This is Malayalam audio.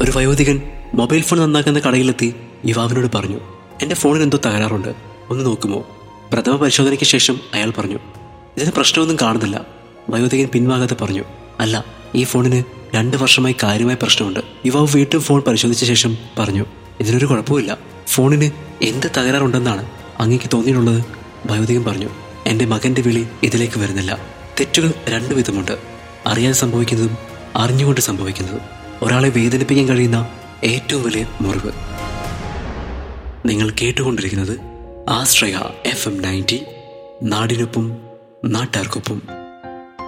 ഒരു വയോധികൻ മൊബൈൽ ഫോൺ നന്നാക്കുന്ന കടയിലെത്തി യുവാവിനോട് പറഞ്ഞു എന്റെ ഫോണിന് എന്തോ തകരാറുണ്ട് ഒന്ന് നോക്കുമോ പ്രഥമ പരിശോധനയ്ക്ക് ശേഷം അയാൾ പറഞ്ഞു ഇതിന് പ്രശ്നമൊന്നും കാണുന്നില്ല വയോധികൻ പിൻവാങ്ങാതെ പറഞ്ഞു അല്ല ഈ ഫോണിന് രണ്ട് വർഷമായി കാര്യമായ പ്രശ്നമുണ്ട് യുവാവ് വീണ്ടും ഫോൺ പരിശോധിച്ച ശേഷം പറഞ്ഞു ഇതിനൊരു കുഴപ്പമില്ല ഫോണിന് എന്ത് തകരാറുണ്ടെന്നാണ് അങ്ങേക്ക് തോന്നിയിട്ടുള്ളത് വയോധികൻ പറഞ്ഞു എന്റെ മകന്റെ വിളി ഇതിലേക്ക് വരുന്നില്ല തെറ്റുകൾ രണ്ടു വിധമുണ്ട് അറിയാതെ സംഭവിക്കുന്നതും അറിഞ്ഞുകൊണ്ട് സംഭവിക്കുന്നതും ഒരാളെ വേദനിപ്പിക്കാൻ കഴിയുന്ന ഏറ്റവും വലിയ മുറിവ് നിങ്ങൾ കേട്ടുകൊണ്ടിരിക്കുന്നത് ആശ്രയ എഫ് എം നയൻറ്റി നാടിനൊപ്പം നാട്ടാർക്കൊപ്പം